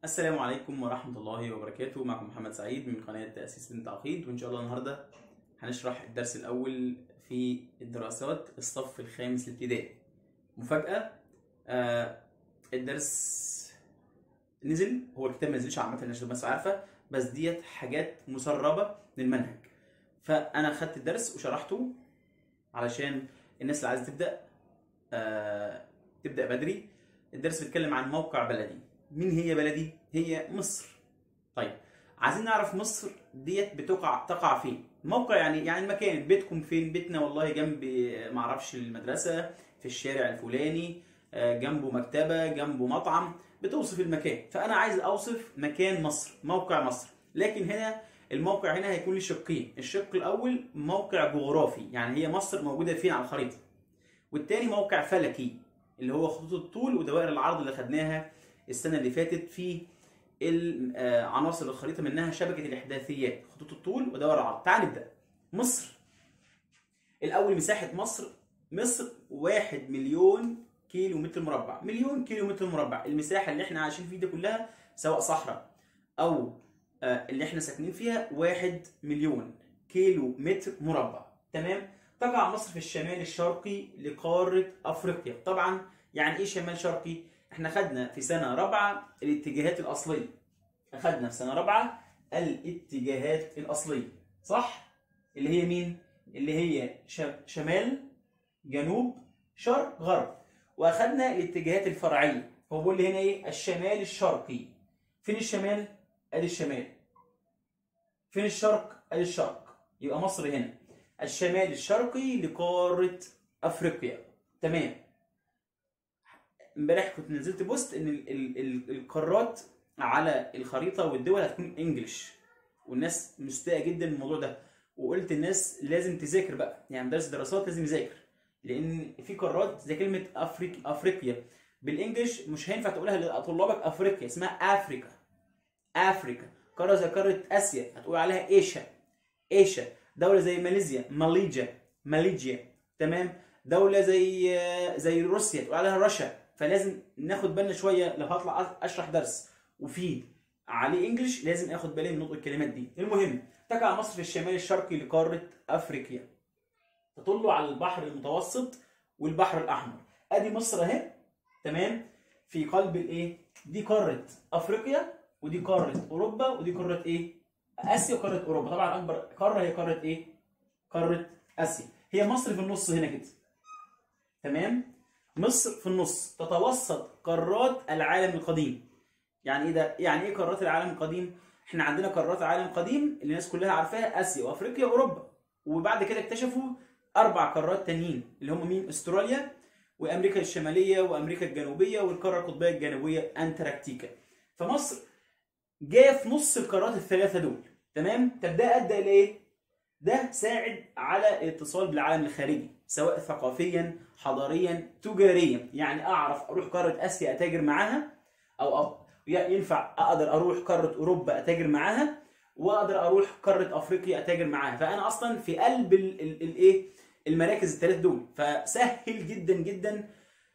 السلام عليكم ورحمة الله وبركاته معكم محمد سعيد من قناة تأسيس بنت عقيد وإن شاء الله النهاردة هنشرح الدرس الأول في الدراسات الصف الخامس الابتدائي مفاجأة آه الدرس نزل هو الكتاب ما نزلش عامة عشان بس عارفة بس ديت حاجات مسربة للمنهج فأنا خدت الدرس وشرحته علشان الناس اللي عايزة تبدأ آه تبدأ بدري الدرس بيتكلم عن موقع بلدي مين هي بلدي؟ هي مصر. طيب عايزين نعرف مصر ديت بتقع تقع فين؟ موقع يعني يعني المكان بيتكم فين؟ بيتنا والله جنب معرفش المدرسة في الشارع الفلاني آه، جنبه مكتبة جنبه مطعم بتوصف المكان فأنا عايز أوصف مكان مصر موقع مصر لكن هنا الموقع هنا هيكون له شقين الشق الأول موقع جغرافي يعني هي مصر موجودة فين على الخريطة والتاني موقع فلكي اللي هو خطوط الطول ودوائر العرض اللي خدناها السنه اللي فاتت في ال- آه، عناصر الخريطه منها شبكه الاحداثيات خطوط الطول ودوائر العرض تعال نبدا مصر الاول مساحه مصر مصر واحد مليون كيلو متر مربع مليون كيلو متر مربع المساحه اللي احنا عايشين فيها دي كلها سواء صحراء او آه، اللي احنا ساكنين فيها واحد مليون كيلو متر مربع تمام تقع مصر في الشمال الشرقي لقاره افريقيا طبعا يعني ايه شمال شرقي احنا خدنا في سنه رابعه الاتجاهات الاصليه اخدنا في سنه رابعه الاتجاهات الاصليه صح اللي هي مين اللي هي ش- شمال جنوب شرق غرب واخدنا الاتجاهات الفرعيه هو بيقول لي هنا ايه الشمال الشرقي فين الشمال ادي الشمال فين الشرق ادي الشرق يبقى مصر هنا الشمال الشرقي لقاره افريقيا تمام امبارح كنت نزلت بوست ان ال ال ال القارات على الخريطه والدول هتكون انجلش والناس مستاءه جدا من الموضوع ده وقلت الناس لازم تذاكر بقى يعني مدرس دراسات لازم يذاكر لان في قارات زي كلمه افريق افريقيا بالانجلش مش هينفع تقولها لطلابك افريقيا اسمها افريكا افريكا قاره زي قاره اسيا هتقول عليها ايشا ايشا دوله زي ماليزيا ماليجيا ماليجيا تمام دوله زي زي روسيا تقول عليها رشا فلازم ناخد بالنا شويه لو هطلع اشرح درس وفي عليه انجلش لازم اخد بالي من نطق الكلمات دي المهم تقع مصر في الشمال الشرقي لقاره افريقيا تطل على البحر المتوسط والبحر الاحمر ادي مصر اهي تمام في قلب الايه دي قاره افريقيا ودي قاره اوروبا ودي قاره ايه اسيا وقاره اوروبا طبعا اكبر قاره هي قاره ايه قاره اسيا هي مصر في النص هنا كده تمام مصر في النص تتوسط قارات العالم القديم يعني ايه ده يعني ايه قارات العالم القديم احنا عندنا قارات العالم القديم اللي الناس كلها عارفاها اسيا وافريقيا واوروبا وبعد كده اكتشفوا اربع قارات تانيين اللي هم مين استراليا وامريكا الشماليه وامريكا الجنوبيه والقاره القطبيه الجنوبيه انتاركتيكا فمصر جايه في نص القارات الثلاثه دول تمام طب ده ادى الى ايه ده ساعد على الاتصال بالعالم الخارجي سواء ثقافيا حضاريا تجاريا يعني اعرف اروح قاره اسيا اتاجر معاها او أ- ينفع اقدر اروح قاره اوروبا اتاجر معاها واقدر اروح قاره افريقيا اتاجر معاها فانا اصلا في قلب الايه المراكز الثلاث دول فسهل جدا جدا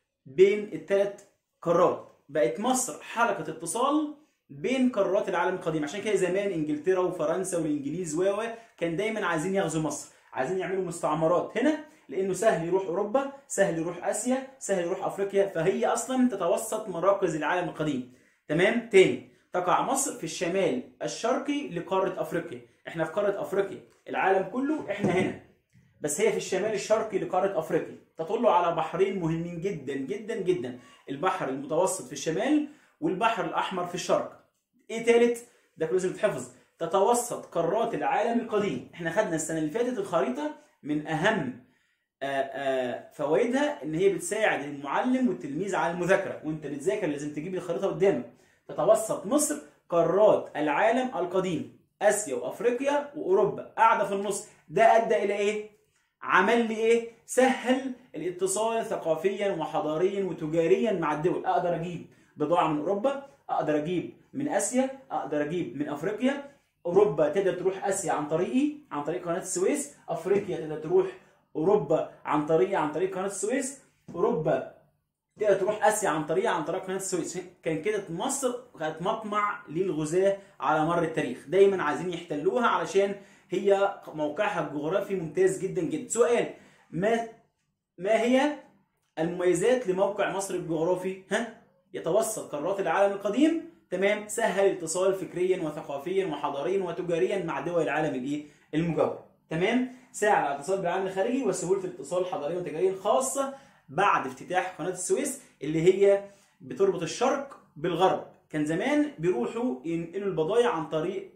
بين الثلاث قارات بقت مصر حلقه اتصال بين قارات العالم القديم عشان كده زمان انجلترا وفرنسا والانجليز و و كان دايما عايزين يغزوا مصر عايزين يعملوا مستعمرات هنا لانه سهل يروح اوروبا سهل يروح اسيا سهل يروح افريقيا فهي اصلا تتوسط مراكز العالم القديم تمام تاني تقع مصر في الشمال الشرقي لقاره افريقيا احنا في قاره افريقيا العالم كله احنا هنا بس هي في الشمال الشرقي لقاره افريقيا تطل على بحرين مهمين جدا جدا جدا البحر المتوسط في الشمال والبحر الاحمر في الشرق ايه تالت ده كله لازم يتحفظ تتوسط قارات العالم القديم احنا خدنا السنه اللي فاتت الخريطه من اهم آه، آه، فوائدها ان هي بتساعد المعلم والتلميذ على المذاكره وانت بتذاكر لازم تجيب الخريطه قدامك تتوسط مصر قارات العالم القديم اسيا وافريقيا واوروبا قاعده في النص ده ادى الى ايه عمل لي ايه سهل الاتصال ثقافيا وحضاريا وتجاريا مع الدول اقدر اجيب بضاعه من اوروبا اقدر اجيب من اسيا اقدر اجيب من افريقيا اوروبا تقدر تروح اسيا عن طريقي عن طريق قناه السويس افريقيا تقدر تروح اوروبا عن طريقي عن طريق قناه السويس اوروبا تقدر تروح اسيا عن طريق عن طريق قناه السويس كان كده مصر كانت مطمع للغزاه على مر التاريخ دايما عايزين يحتلوها علشان هي موقعها الجغرافي ممتاز جدا جدا سؤال ما ما هي المميزات لموقع مصر الجغرافي ها يتوسط قارات العالم القديم تمام سهل الاتصال فكريا وثقافيا وحضاريا وتجاريا مع دول العالم الايه المجاور تمام ساعد على الاتصال بالعالم الخارجي وسهوله الاتصال حضاريا وتجاريا خاصه بعد افتتاح قناه السويس اللي هي بتربط الشرق بالغرب كان زمان بيروحوا ينقلوا البضائع عن طريق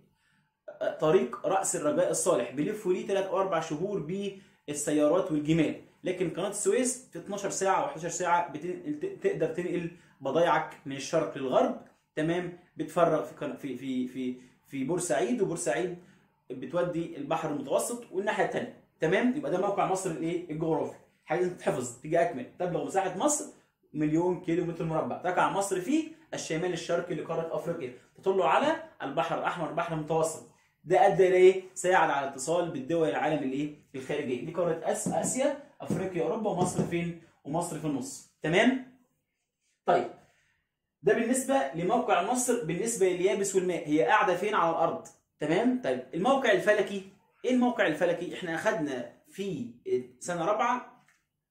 طريق راس الرجاء الصالح بيلفوا ليه 3 او 4 شهور بالسيارات والجمال لكن قناه السويس في 12 ساعه او 11 ساعه بتنقل تقدر تنقل بضايعك من الشرق للغرب تمام بتفرغ في قنا- في في في في بورسعيد وبورسعيد بتودي البحر المتوسط والناحيه الثانيه تمام يبقى ده موقع مصر الايه الجغرافي حاجه لازم تتحفظ تيجي اكمل تبلغ مساحه مصر مليون كيلو متر مربع تقع مصر في الشمال الشرقي لقاره افريقيا تطل على البحر الاحمر البحر المتوسط ده ادى الى ايه؟ ساعد على الاتصال بالدول العالم الايه؟ الخارجيه، دي قاره أس... اسيا، افريقيا، اوروبا ومصر فين؟ ومصر في النص، تمام؟ طيب ده بالنسبه لموقع مصر بالنسبه لليابس والماء، هي قاعده فين على الارض؟ تمام؟ طيب الموقع الفلكي، ايه الموقع الفلكي؟ احنا اخذنا في سنه رابعه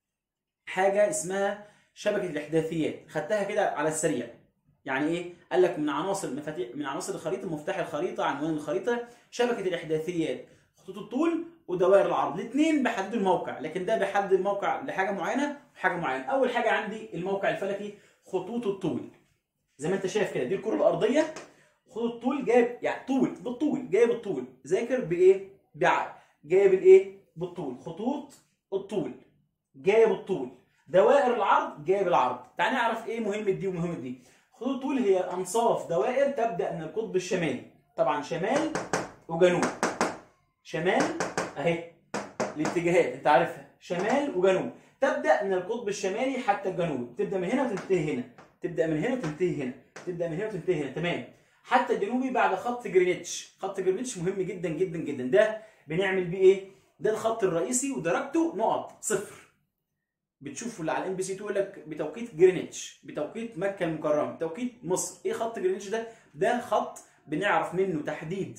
حاجه اسمها شبكه الاحداثيات، خدتها كده على السريع. يعني ايه؟ قال لك من عناصر المفاتيح من عناصر الخريطه مفتاح الخريطه عنوان الخريطه شبكه الاحداثيات خطوط الطول ودوائر العرض الاثنين بيحددوا الموقع لكن ده بيحدد الموقع لحاجه معينه وحاجه معينه اول حاجه عندي الموقع الفلكي خطوط الطول زي ما انت شايف كده دي الكره الارضيه خطوط الطول جايب يعني طول بالطول جايب الطول ذاكر بايه بعقل جايب الايه بالطول خطوط الطول جايب الطول دوائر العرض جايب العرض تعال نعرف ايه مهمه دي ومهمه دي خطوط الطول هي انصاف دوائر تبدا من القطب الشمالي طبعا شمال وجنوب شمال اهي الاتجاهات انت عارفها شمال وجنوب تبدا من القطب الشمالي حتى الجنوب تبدا من هنا وتنتهي هنا تبدا من هنا وتنتهي هنا تبدا من هنا وتنتهي هنا تمام حتى الجنوبي بعد خط جرينتش خط جرينتش مهم جدا جدا جدا ده بنعمل بيه ايه ده الخط الرئيسي ودرجته نقط صفر بتشوفوا اللي على الام بي سي 2 يقول لك بتوقيت جرينتش بتوقيت مكه المكرمه بتوقيت مصر ايه خط جرينتش ده ده خط بنعرف منه تحديد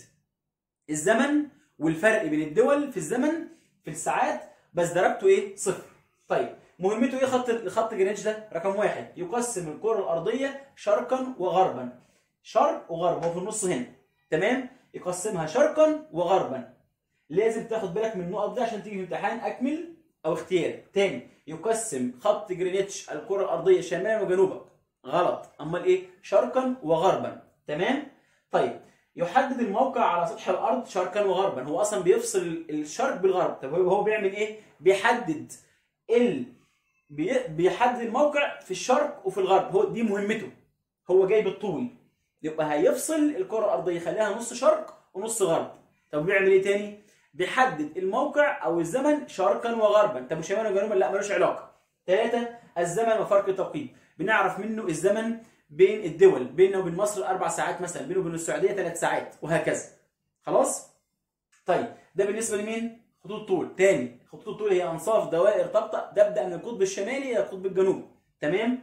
الزمن والفرق بين الدول في الزمن في الساعات بس درجته ايه صفر طيب مهمته ايه خط خط جرينتش ده رقم واحد يقسم الكره الارضيه شرقا وغربا شرق وغرب هو في النص هنا تمام يقسمها شرقا وغربا لازم تاخد بالك من النقط دي عشان تيجي في امتحان اكمل او اختيار تاني يقسم خط جرينتش الكره الارضيه شمالا وجنوبا غلط امال ايه شرقا وغربا تمام طيب يحدد الموقع على سطح الارض شرقا وغربا هو اصلا بيفصل الشرق بالغرب طب هو هو بيعمل ايه بيحدد ال بي- بيحدد الموقع في الشرق وفي الغرب هو دي مهمته هو جاي بالطول يبقى هيفصل الكره الارضيه يخليها نص شرق ونص غرب طب بيعمل ايه تاني بيحدد الموقع او الزمن شرقا وغربا طب وشمالا وجنوبا لا ملوش علاقه ثلاثة الزمن وفرق التوقيت بنعرف منه الزمن بين الدول بيننا وبين مصر اربع ساعات مثلا بينه وبين السعوديه ثلاث ساعات وهكذا خلاص طيب ده بالنسبه لمين خطوط الطول تاني خطوط الطول هي انصاف دوائر تبدا تبدا من القطب الشمالي الى القطب الجنوبي تمام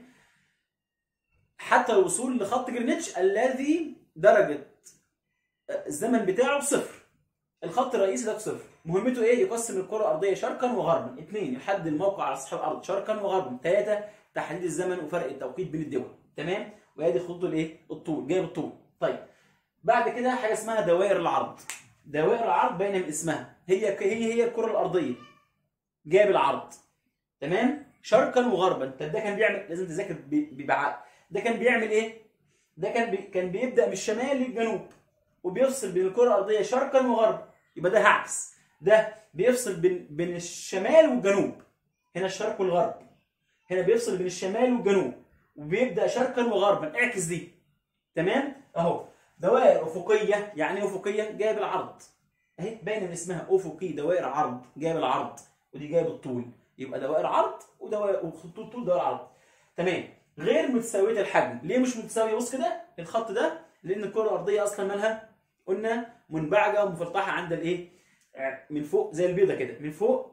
حتى الوصول لخط جرينتش الذي درجه الزمن بتاعه صفر الخط الرئيسي ده بصفر مهمته ايه يقسم الكره الارضيه شرقا وغربا اثنين يحدد الموقع على سطح الارض شرقا وغربا ثلاثه تحديد الزمن وفرق التوقيت بين الدول تمام وادي خطوط الايه الطول جايب الطول طيب بعد كده حاجه اسمها دوائر العرض دوائر العرض باينه من اسمها هي هي هي الكره الارضيه جايب العرض تمام شرقا وغربا طب ده كان بيعمل لازم تذاكر ب- ببعاء ده كان بيعمل ايه ده كان بي... كان بيبدا من الشمال للجنوب وبيفصل بين الكره الارضيه شرقا وغربا يبقى ده هعكس ده بيفصل بين بين الشمال والجنوب هنا الشرق والغرب هنا بيفصل بين الشمال والجنوب وبيبدا شرقا وغربا اعكس دي تمام اهو دوائر افقيه يعني ايه افقيه جايب العرض اهي باينه من اسمها افقي دوائر عرض جايب العرض ودي جايب الطول يبقى دوائر عرض ودوائر وخطوط طول دوائر عرض تمام غير متساويه الحجم ليه مش متساويه بص كده الخط ده لان الكره الارضيه اصلا مالها قلنا منبعجه ومفلطحه عند الايه من فوق زي البيضه كده من فوق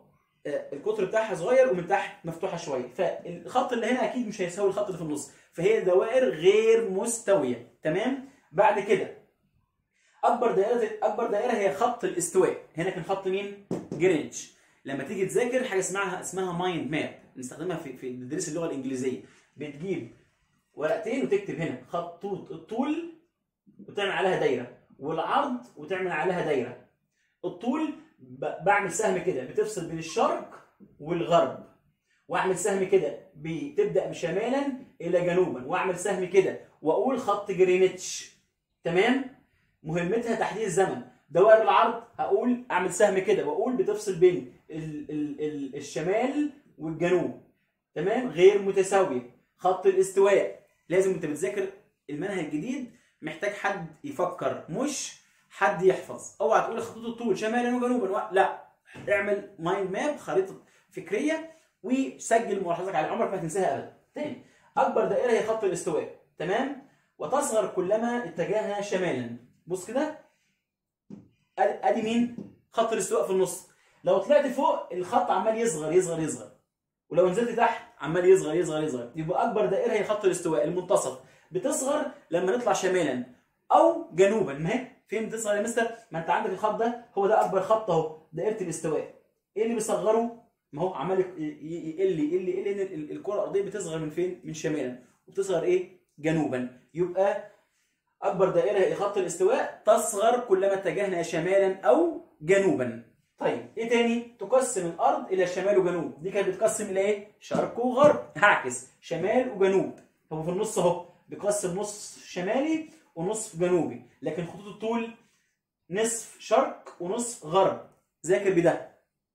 آه، القطر بتاعها صغير ومن تحت مفتوحه شويه فالخط اللي هنا اكيد مش هيساوي الخط اللي في النص فهي دوائر غير مستويه تمام بعد كده اكبر دائره اكبر دائره هي خط الاستواء هنا كان خط مين جرينتش لما تيجي تذاكر حاجه اسمها اسمها مايند ماب نستخدمها في في تدريس اللغه الانجليزيه بتجيب ورقتين وتكتب هنا خطوط الطول وتعمل عليها دايره والعرض وتعمل عليها دايره الطول ب- بعمل سهم كده بتفصل بين الشرق والغرب واعمل سهم كده بتبدا شمالا الى جنوبا واعمل سهم كده واقول خط جرينتش تمام مهمتها تحديد الزمن دوائر العرض هقول اعمل سهم كده واقول بتفصل بين ال ال ال الشمال والجنوب تمام غير متساويه خط الاستواء لازم انت بتذاكر المنهج الجديد محتاج حد يفكر مش حد يحفظ اوعى تقول خطوط الطول شمالا وجنوبا و... لا اعمل مايند ماب خريطه فكريه وسجل ملاحظاتك على عمرك ما هتنساها ابدا تاني اكبر دائره هي خط الاستواء تمام وتصغر كلما اتجهها شمالا بص كده ادي أدي مين خط الاستواء في النص لو طلعت فوق الخط عمال يصغر يصغر يصغر ولو نزلت تحت عمال يصغر يصغر يصغر يبقى اكبر دائره هي خط الاستواء المنتصف بتصغر لما نطلع شمالا او جنوبا ما هي فين بتصغر يا مستر ما انت عندك الخط ده هو ده اكبر خط اهو دائره الاستواء ايه اللي بيصغره ما هو عمال ي- ي- يقل يقل يقل ان ال- الكره الارضيه بتصغر من فين من شمالا وبتصغر ايه جنوبا يبقى اكبر دائره هي خط الاستواء تصغر كلما اتجهنا شمالا او جنوبا طيب ايه تاني تقسم الارض الى شمال وجنوب دي كانت بتقسم الى ايه شرق وغرب هعكس شمال وجنوب هو في النص اهو بيقسم نص شمالي ونصف جنوبي لكن خطوط الطول نصف شرق ونصف غرب ذاكر بده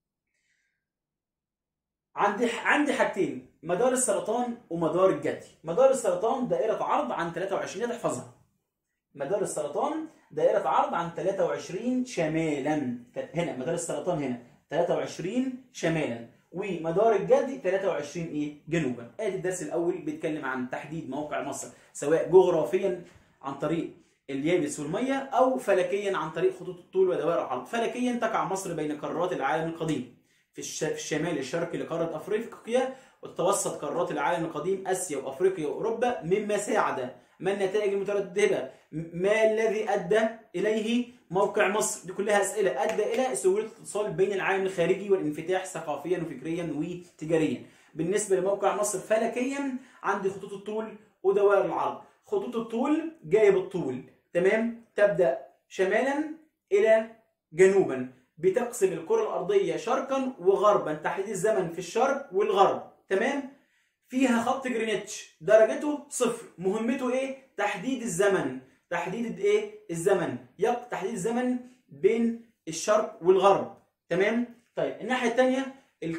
عندي عندي حاجتين مدار السرطان ومدار الجدي مدار السرطان دائرة عرض عن 23 دي تحفظها مدار السرطان دائرة عرض عن 23 شمالا هنا مدار السرطان هنا 23 شمالا ومدار الجدي 23 ايه جنوبا ادي الدرس الاول بيتكلم عن تحديد موقع مصر سواء جغرافيا عن طريق اليابس والميه او فلكيا عن طريق خطوط الطول ودوائر العرض فلكيا تقع مصر بين قارات العالم القديم في الش- في الشمال الشرقي لقاره افريقيا وتتوسط قارات العالم القديم اسيا وافريقيا واوروبا مما ساعد ما النتائج المترتبه ما الذي ادى اليه موقع مصر دي كلها اسئله ادى الى سهوله الاتصال بين العالم الخارجي والانفتاح ثقافيا وفكريا وتجاريا بالنسبه لموقع مصر فلكيا عندي خطوط الطول ودوائر العرض خطوط الطول جايه بالطول تمام تبدا شمالا الى جنوبا بتقسم الكره الارضيه شرقا وغربا تحديد الزمن في الشرق والغرب تمام فيها خط جرينتش درجته صفر مهمته ايه تحديد الزمن تحديد ايه الزمن يق تحديد الزمن بين الشرق والغرب تمام طيب الناحيه الثانيه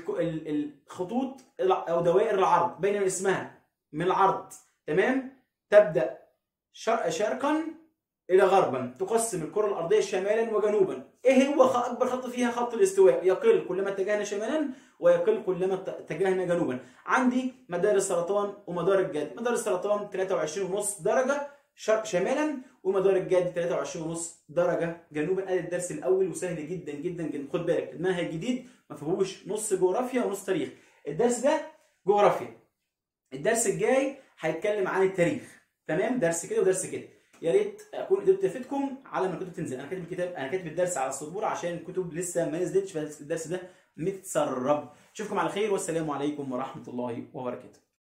الخطوط الع- او دوائر العرض بين من اسمها من العرض تمام تبدا شرق شرقا الى غربا تقسم الكره الارضيه شمالا وجنوبا ايه هو خ- اكبر خط فيها خط الاستواء يقل كلما اتجهنا شمالا ويقل كلما ات- اتجهنا جنوبا عندي مدار السرطان ومدار الجد مدار السرطان 23.5 درجه شرق شمالا ومدار الجد 23.5 درجه جنوبا ادي الدرس الاول وسهل جدا جدا جدا خد بالك المنهج الجديد ما فيهوش نص جغرافيا ونص تاريخ الدرس ده جغرافيا الدرس الجاي هيتكلم عن التاريخ تمام درس كده ودرس كده يا ريت اكون قدرت افيدكم على ما الكتب تنزل انا كاتب الكتاب انا كاتب الدرس على السبوره عشان الكتب لسه ما نزلتش فالدرس ده متسرب اشوفكم على خير والسلام عليكم ورحمه الله وبركاته